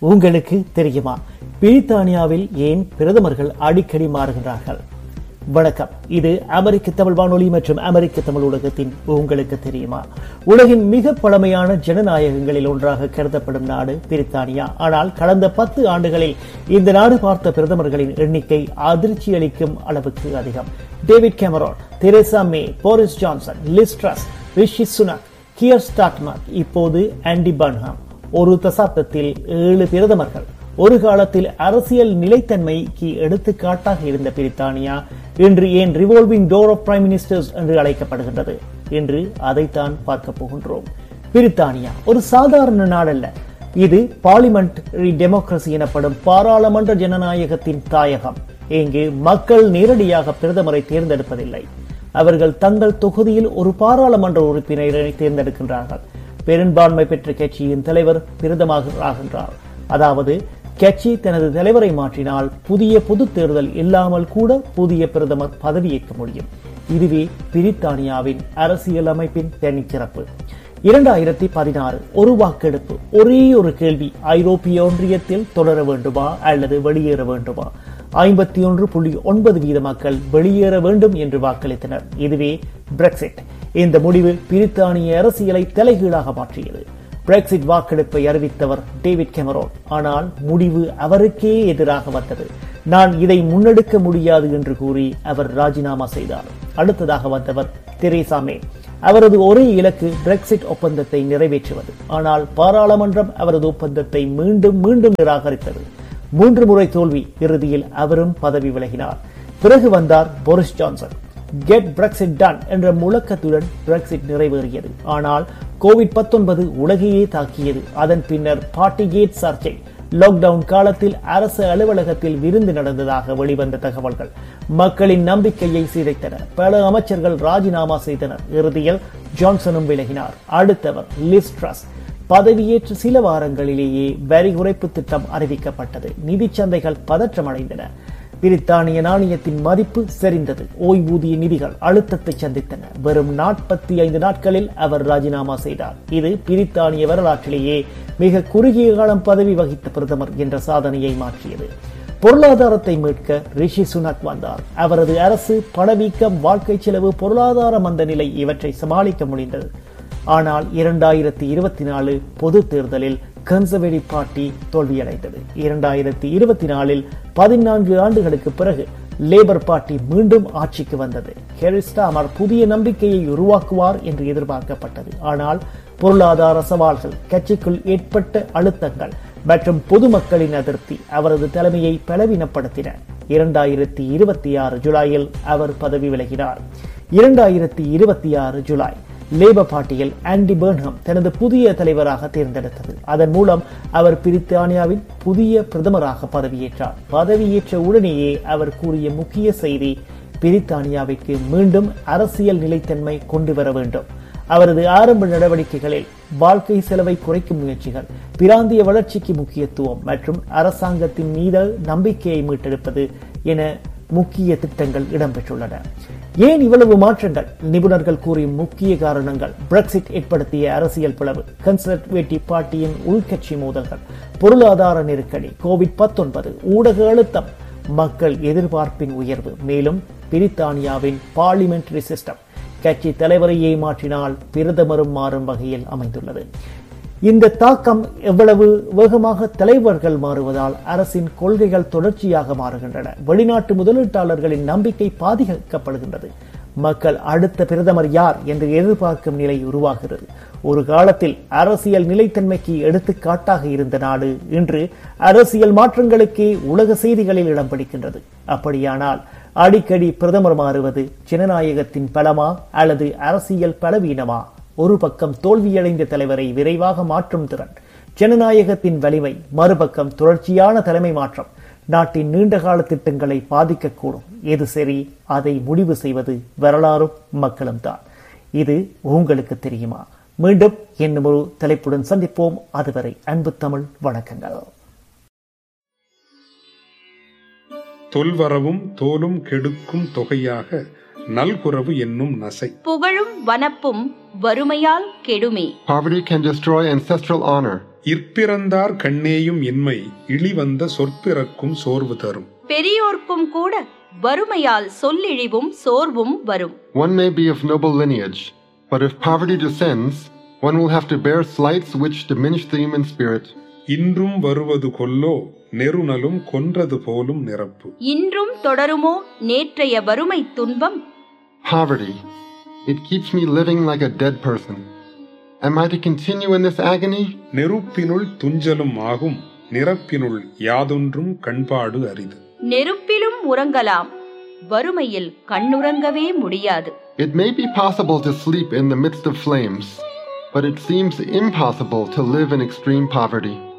உங்களுக்கு தெரியுமா பிரித்தானியாவில் ஏன் பிரதமர்கள் அடிக்கடி மாறுகின்றார்கள் வணக்கம் இது அமெரிக்க தமிழ் வானொலி மற்றும் அமெரிக்க தமிழ் ஊடகத்தின் உங்களுக்கு தெரியுமா உலகின் மிக பழமையான ஜனநாயகங்களில் ஒன்றாக கருதப்படும் நாடு பிரித்தானியா ஆனால் கடந்த பத்து ஆண்டுகளில் இந்த நாடு பார்த்த பிரதமர்களின் எண்ணிக்கை அதிர்ச்சி அளிக்கும் அளவுக்கு அதிகம் David Cameron Theresa May Boris Johnson Liz Truss Rishi Sunak Keir Starmer இப்போது ஆண்டி பன்ஹாம் ஒரு தசாப்தத்தில் ஏழு பிரதமர்கள் ஒரு காலத்தில் அரசியல் நிலைத்தன்மைக்கு எடுத்துக்காட்டாக இருந்த பிரித்தானியா இன்று ஏன் revolving door of prime ministers என்று அழைக்கப்படுகின்றது என்று அதைத்தான் பார்க்க போகின்றோம் பிரித்தானியா ஒரு சாதாரண நாடல்ல இது பார்லிமெண்டரி டெமோக்ரசி எனப்படும் பாராளுமன்ற ஜனநாயகத்தின் தாயகம் இங்கு மக்கள் நேரடியாக பிரதமரை தேர்ந்தெடுப்பதில்லை அவர்கள் தங்கள் தொகுதியில் ஒரு பாராளுமன்ற உறுப்பினரை தேர்ந்தெடுக்கின்றார்கள் பெரும்பான்மை பெற்ற கட்சியின் தலைவர் பிரதமாக ஆகின்றார் அதாவது கட்சி தனது தலைவரை மாற்றினால் புதிய பொது தேர்தல் இல்லாமல் கூட புதிய பிரதமர் பதவியேற்க முடியும் இதுவே பிரித்தானியாவின் அரசியல் அமைப்பின் தனிச்சிறப்பு இரண்டாயிரத்தி பதினாறு ஒரு வாக்கெடுப்பு ஒரே ஒரு கேள்வி ஐரோப்பிய ஒன்றியத்தில் தொடர வேண்டுமா அல்லது வெளியேற வேண்டுமா ஐம்பத்தி ஒன்று புள்ளி ஒன்பது வீத மக்கள் வெளியேற வேண்டும் என்று வாக்களித்தனர் இதுவே பிரெக்சிட் இந்த முடிவு பிரித்தானிய அரசியலை தலைகீழாக மாற்றியது பிரெக்சிட் வாக்கெடுப்பை அறிவித்தவர் டேவிட் கெமரோன் ஆனால் முடிவு அவருக்கே எதிராக வந்தது நான் இதை முன்னெடுக்க முடியாது என்று கூறி அவர் ராஜினாமா செய்தார் அடுத்ததாக வந்தவர் தெரேசா மே அவரது ஒரே இலக்கு பிரெக்சிட் ஒப்பந்தத்தை நிறைவேற்றுவது ஆனால் பாராளுமன்றம் அவரது ஒப்பந்தத்தை மீண்டும் மீண்டும் நிராகரித்தது மூன்று முறை தோல்வி இறுதியில் அவரும் பதவி விலகினார் பிறகு வந்தார் Boris Johnson get Brexit done என்ற முழக்கத்துடன் பிரெக்சிட் நிறைவேறியது ஆனால் கோவிட் பத்தொன்பது உலகையே தாக்கியது அதன் பின்னர் பார்ட்டி கேட் சர்ச்சை லாக்டவுன் காலத்தில் அரசு அலுவலகத்தில் விருந்து நடந்ததாக வெளிவந்த தகவல்கள் மக்களின் நம்பிக்கையை சிதைத்தன பல அமைச்சர்கள் ராஜினாமா செய்தனர் இறுதியில் ஜான்சனும் விலகினார் அடுத்தவர் லிஸ்ட்ரஸ் பதவியேற்று சில வாரங்களிலேயே வரி குறைப்பு திட்டம் அறிவிக்கப்பட்டது நிதி சந்தைகள் பதற்றமடைந்தன பிரித்தானிய நாணயத்தின் மதிப்பு சரிந்தது ஓய்வூதிய நிதிகள் அழுத்தத்தை சந்தித்தன வெறும் நாற்பத்தி ஐந்து நாட்களில் அவர் ராஜினாமா செய்தார் இது பிரித்தானிய வரலாற்றிலேயே மிக குறுகிய காலம் பதவி வகித்த பிரதமர் என்ற சாதனையை மாற்றியது பொருளாதாரத்தை மீட்க ரிஷி சுனக் வந்தார் அவரது அரசு பணவீக்கம் வாழ்க்கை செலவு பொருளாதார மந்த நிலை இவற்றை சமாளிக்க முடிந்தது ஆனால் இரண்டாயிரத்தி இருபத்தி நாலு பொது தேர்தலில் கன்சர்வேட்டிவ் பார்ட்டி தோல்வியடைந்தது இரண்டாயிரத்தி இருபத்தி நாலில் பதினான்கு ஆண்டுகளுக்கு பிறகு லேபர் பார்ட்டி மீண்டும் ஆட்சிக்கு வந்தது ஹெரிஸ்டாமர் புதிய நம்பிக்கையை உருவாக்குவார் என்று எதிர்பார்க்கப்பட்டது ஆனால் பொருளாதார சவால்கள் கட்சிக்குள் ஏற்பட்ட அழுத்தங்கள் மற்றும் பொதுமக்களின் அதிருப்தி அவரது தலைமையை பலவீனப்படுத்தின இரண்டாயிரத்தி இருபத்தி ஆறு ஜூலையில் அவர் பதவி விலகினார் இரண்டாயிரத்தி இருபத்தி ஆறு ஜூலை லேபர் பார்ட்டியில் ஆண்டி பெர்ன்ஹம் தனது புதிய தலைவராக தேர்ந்தெடுத்தது அதன் மூலம் அவர் பிரித்தானியாவின் புதிய பிரதமராக பதவியேற்றார் பதவியேற்ற உடனேயே அவர் கூறிய முக்கிய செய்தி பிரித்தானியாவிற்கு மீண்டும் அரசியல் நிலைத்தன்மை கொண்டு வர வேண்டும் அவரது ஆரம்ப நடவடிக்கைகளில் வாழ்க்கை செலவை குறைக்கும் முயற்சிகள் பிராந்திய வளர்ச்சிக்கு முக்கியத்துவம் மற்றும் அரசாங்கத்தின் மீது நம்பிக்கையை மீட்டெடுப்பது என முக்கிய திட்டங்கள் இடம்பெற்றுள்ளன ஏன் இவ்வளவு மாற்றங்கள் நிபுணர்கள் கூறிய முக்கிய காரணங்கள் பிரெக்சிட் ஏற்படுத்திய அரசியல் பிளவு கன்சர்வேட்டிவ் பார்ட்டியின் உள்கட்சி மோதல்கள் பொருளாதார நெருக்கடி கோவிட் பத்தொன்பது ஊடக அழுத்தம் மக்கள் எதிர்பார்ப்பின் உயர்வு மேலும் பிரித்தானியாவின் பார்லிமெண்டரி சிஸ்டம் கட்சி தலைவரையே மாற்றினால் பிரதமரும் மாறும் வகையில் அமைந்துள்ளது இந்த தாக்கம் எவ்வளவு வேகமாக தலைவர்கள் மாறுவதால் அரசின் கொள்கைகள் தொடர்ச்சியாக மாறுகின்றன வெளிநாட்டு முதலீட்டாளர்களின் நம்பிக்கை பாதிக்கப்படுகின்றது மக்கள் அடுத்த பிரதமர் யார் என்று எதிர்பார்க்கும் நிலை உருவாகிறது ஒரு காலத்தில் அரசியல் நிலைத்தன்மைக்கு எடுத்துக்காட்டாக இருந்த நாடு இன்று அரசியல் மாற்றங்களுக்கே உலக செய்திகளில் இடம் பிடிக்கின்றது அப்படியானால் அடிக்கடி பிரதமர் மாறுவது ஜனநாயகத்தின் பலமா அல்லது அரசியல் பலவீனமா ஒரு பக்கம் தோல்வியடைந்த தலைவரை விரைவாக மாற்றும் திறன் ஜனநாயகத்தின் வலிமை மறுபக்கம் தொடர்ச்சியான தலைமை மாற்றம் நாட்டின் நீண்டகால திட்டங்களை பாதிக்கக்கூடும் எது சரி அதை முடிவு செய்வது வரலாறும் மக்களும் தான் இது உங்களுக்கு தெரியுமா மீண்டும் என்னும் ஒரு தலைப்புடன் சந்திப்போம் அதுவரை அன்பு தமிழ் வணக்கங்கள் தொல்வரவும் தோலும் கெடுக்கும் தொகையாக நல்குறவு என்னும் நசை புகழும் வனப்பும் வறுமையால் கெடுமே Poverty can destroy ancestral honor, இற்பிறந்தார் கண்ணேயும் இன்மை இழிவந்த சொற்பிறக்கும் சோர்வு தரும் பெரியோர்க்கும் கூட வறுமையால் சொல்லிழிவும் சோர்வும் வரும் One may be of noble lineage, but if poverty descends, one will have to bear slights which diminish the human spirit. இன்றும் வருவது கொல்லோ நெருநலும் கொன்றது போலும் நிரப்பு இன்றும் தொடருமோ நேற்றைய வறுமை துன்பம் Poverty. It keeps me living like a dead person. Am I to continue in this agony? நெருப்பினுள் துஞ்சலும் ஆகும் நிரப்பினுள் யாதொன்றும் கண்பாடு அரிது நெருப்பிலும் உறங்கலாம் வறுமையில் கண்ணுறங்கவே முடியாது It may be possible to sleep in the midst of flames, but it seems impossible to live in extreme poverty.